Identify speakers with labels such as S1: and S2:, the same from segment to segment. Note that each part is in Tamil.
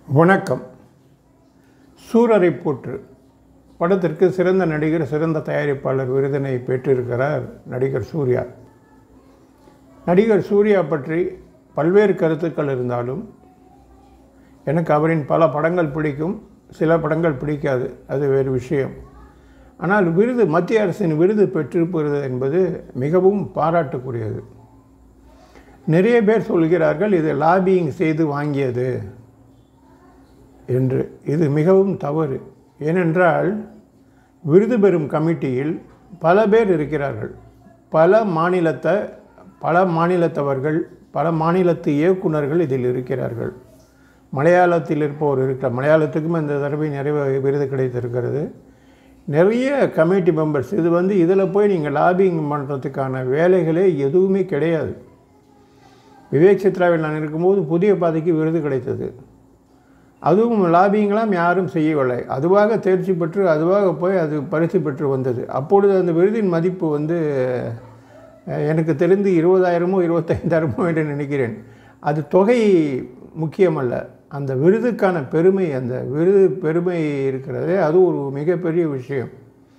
S1: வணக்கம் சூரரை போற்று படத்திற்கு சிறந்த நடிகர் சிறந்த தயாரிப்பாளர் விருதினை பெற்றிருக்கிறார் நடிகர் சூர்யா நடிகர் சூர்யா பற்றி பல்வேறு கருத்துக்கள் இருந்தாலும் எனக்கு அவரின் பல படங்கள் பிடிக்கும் சில படங்கள் பிடிக்காது அது வேறு விஷயம் ஆனால் விருது மத்திய அரசின் விருது பெற்றிருப்பது என்பது மிகவும் பாராட்டுக்குரியது நிறைய பேர் சொல்கிறார்கள் இது லாபியிங் செய்து வாங்கியது என்று இது மிகவும் தவறு ஏனென்றால் விருது பெறும் கமிட்டியில் பல பேர் இருக்கிறார்கள் பல மாநிலத்தை பல மாநிலத்தவர்கள் பல மாநிலத்து இயக்குனர்கள் இதில் இருக்கிறார்கள் மலையாளத்தில் இருப்பவர் இருக்கிற மலையாளத்துக்கும் இந்த தடவை நிறைய விருது கிடைத்திருக்கிறது நிறைய கமிட்டி மெம்பர்ஸ் இது வந்து இதில் போய் நீங்கள் லாபிங் பண்ணுறதுக்கான வேலைகளே எதுவுமே கிடையாது விவேக் சித்ராவில் நான் இருக்கும்போது புதிய பாதைக்கு விருது கிடைத்தது அதுவும் லாபிங்கெல்லாம் யாரும் செய்யவில்லை அதுவாக தேர்ச்சி பெற்று அதுவாக போய் அது பரிசு பெற்று வந்தது அப்பொழுது அந்த விருதின் மதிப்பு வந்து அஹ், எனக்கு தெரிந்து இருபதாயிரமோ இருபத்தைந்தாயிரமோ என்று நினைக்கிறேன் அது தொகை முக்கியமல்ல அந்த விருதுக்கான பெருமை அந்த விருது பெருமை இருக்கிறதே அது ஒரு மிகப்பெரிய விஷயம்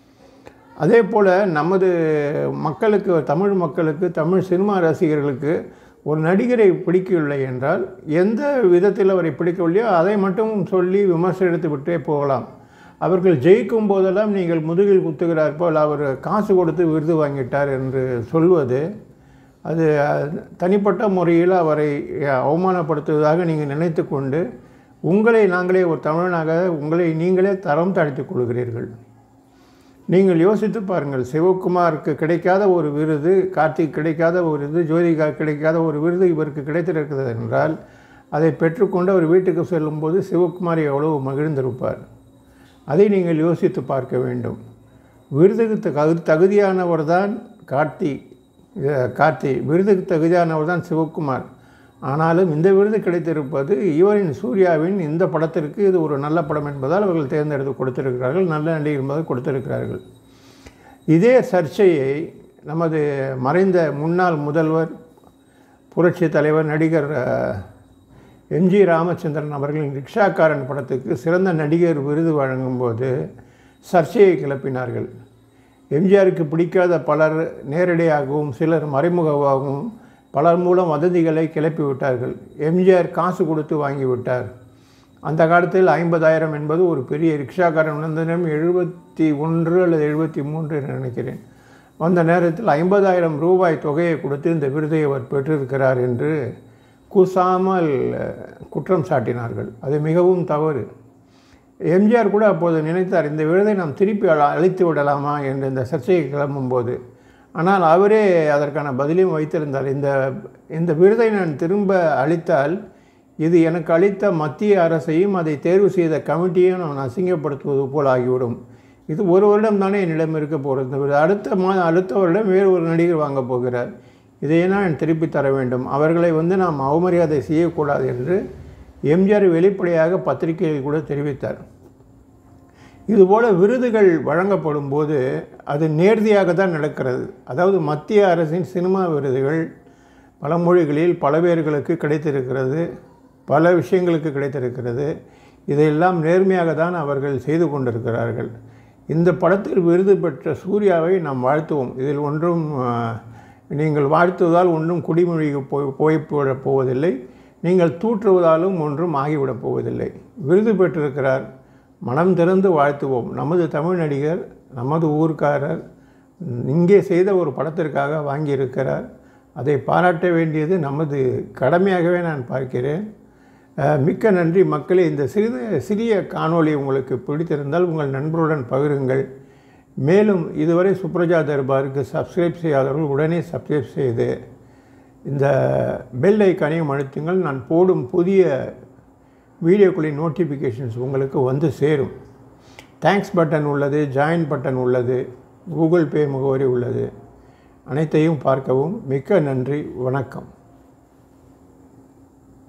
S1: அதே போல் நமது மக்களுக்கு தமிழ் மக்களுக்கு தமிழ் சினிமா ரசிகர்களுக்கு ஒரு நடிகரை பிடிக்கவில்லை என்றால் எந்த விதத்தில் அவரை பிடிக்கவில்லையோ அதை மட்டும் சொல்லி விமர்சனத்து விட்டே போகலாம் அவர்கள் ஜெயிக்கும் போதெல்லாம் நீங்கள் முதுகில் குத்துகிறார் போல் அவர் காசு கொடுத்து விருது வாங்கிட்டார் என்று சொல்வது அது அஹ், தனிப்பட்ட முறையில் அவரை அஹ், அவமானப்படுத்துவதாக நீங்கள் நினைத்து கொண்டு உங்களை நாங்களே ஒரு தமிழனாக உங்களை நீங்களே தரம் தாழ்த்திக் கொள்கிறீர்கள் நீங்கள் யோசித்து பாருங்கள் சிவகுமாருக்கு கிடைக்காத ஒரு விருது கார்த்திக் கிடைக்காத ஒரு விருது ஜோதிகா கிடைக்காத ஒரு விருது இவருக்கு கிடைத்திருக்கிறது என்றால் அதை பெற்றுக்கொண்டு அவர் வீட்டுக்கு செல்லும்போது சிவகுமார் எவ்வளவு மகிழ்ந்திருப்பார் அதை நீங்கள் யோசித்து பார்க்க வேண்டும் விருதுக்கு தகு தகுதியானவர் தான் கார்த்தி அஹ், கார்த்தி விருதுக்கு தகுதியானவர் தான் சிவகுமார் ஆனாலும் இந்த விருது கிடைத்திருப்பது இவரின் சூர்யாவின் இந்த படத்திற்கு இது ஒரு நல்ல படம் என்பதால் அவர்கள் தேர்ந்தெடுத்து கொடுத்திருக்கிறார்கள் நல்ல நடிகர் என்பதை கொடுத்திருக்கிறார்கள் இதே சர்ச்சையை நமது மறைந்த முன்னாள் முதல்வர் புரட்சி தலைவர் நடிகர் அஹ், எம்ஜி ராமச்சந்திரன் அவர்களின் ரிக்ஷாக்காரன் படத்துக்கு சிறந்த நடிகர் விருது வழங்கும்போது சர்ச்சையை கிளப்பினார்கள் எம்ஜிஆருக்கு பிடிக்காத பலர் நேரடியாகவும் சிலர் மறைமுகமாகவும் பலர் மூலம் வதந்திகளை கிளப்பி விட்டார்கள் எம்ஜிஆர் காசு கொடுத்து வாங்கிவிட்டார் அந்த காலத்தில் ஐம்பதாயிரம் என்பது ஒரு பெரிய ரிக்ஷாக்காரன் வந்த நேரம் எழுபத்தி ஒன்று அல்லது எழுபத்தி மூன்று என்று நினைக்கிறேன் அந்த நேரத்தில் ஐம்பதாயிரம் ரூபாய் தொகையை கொடுத்து இந்த விருதை அவர் பெற்றிருக்கிறார் என்று கூசாமல் அஹ், குற்றம் சாட்டினார்கள் அது மிகவும் தவறு எம்ஜிஆர் கூட அப்போது நினைத்தார் இந்த விருதை நாம் திருப்பி அழ- அளித்து விடலாமா என்று இந்த சர்ச்சையை கிளம்பும்போது ஆனால் அவரே அதற்கான பதிலையும் வைத்திருந்தார் இந்த இந்த விருதை நான் திரும்ப அளித்தால் இது எனக்கு அளித்த மத்திய அரசையும் அதை தேர்வு செய்த கமிட்டியையும் நான் அசிங்கப்படுத்துவது போல் ஆகிவிடும் இது ஒரு வருடம் தானே என்னிடம் இருக்க போகிறது இந்த விருது. அடுத்த மா அடுத்த வருடம் வேறு ஒரு நடிகர் வாங்கப் போகிறார் இதையெல்லாம் நான் திருப்பி தர வேண்டும் அவர்களை வந்து நாம் அவமரியாதை செய்யக்கூடாது என்று எம்ஜிஆர் வெளிப்படையாக பத்திரிகையில் கூட தெரிவித்தார் இதுபோல் விருதுகள் வழங்கப்படும் போது அது நேர்த்தியாக தான் நடக்கிறது அதாவது மத்திய அரசின் சினிமா விருதுகள் பல மொழிகளில் பல பேர்களுக்கு கிடைத்திருக்கிறது பல விஷயங்களுக்கு கிடைத்திருக்கிறது இதையெல்லாம் நேர்மையாக தான் அவர்கள் செய்து கொண்டிருக்கிறார்கள் இந்த படத்தில் விருது பெற்ற சூர்யாவை நாம் வாழ்த்துவோம் இதில் ஒன்றும் ஆஹ், நீங்கள் வாழ்த்துவதால் ஒன்றும் குடிமொழிக்கு போய் போய்விடப் போவதில்லை நீங்கள் தூற்றுவதாலும் ஒன்றும் ஆகிவிடப் போவதில்லை விருது பெற்றிருக்கிறார் மனம் திறந்து வாழ்த்துவோம் நமது தமிழ் நடிகர் நமது ஊர்க்காரர் இங்கே செய்த ஒரு படத்திற்காக வாங்கியிருக்கிறார் அதை பாராட்ட வேண்டியது நமது கடமையாகவே நான் பார்க்கிறேன் அஹ், மிக்க நன்றி மக்களே இந்த சிறிது சிறிய காணொளி உங்களுக்கு பிடித்திருந்தால் உங்கள் நண்பருடன் பகிருங்கள் மேலும் இதுவரை சுப்ரஜா தர்பாருக்கு சப்ஸ்கிரைப் செய்யாதவர்கள் உடனே சப்ஸ்கிரைப் செய்து இந்த பெல் ஐக்கானையும் அழுத்துங்கள் நான் போடும் புதிய வீடியோக்களின் நோட்டிஃபிகேஷன்ஸ் உங்களுக்கு வந்து சேரும் தேங்க்ஸ் பட்டன் உள்ளது ஜாயின் பட்டன் உள்ளது கூகுள் பே முகவரி உள்ளது அனைத்தையும் பார்க்கவும் மிக்க நன்றி வணக்கம்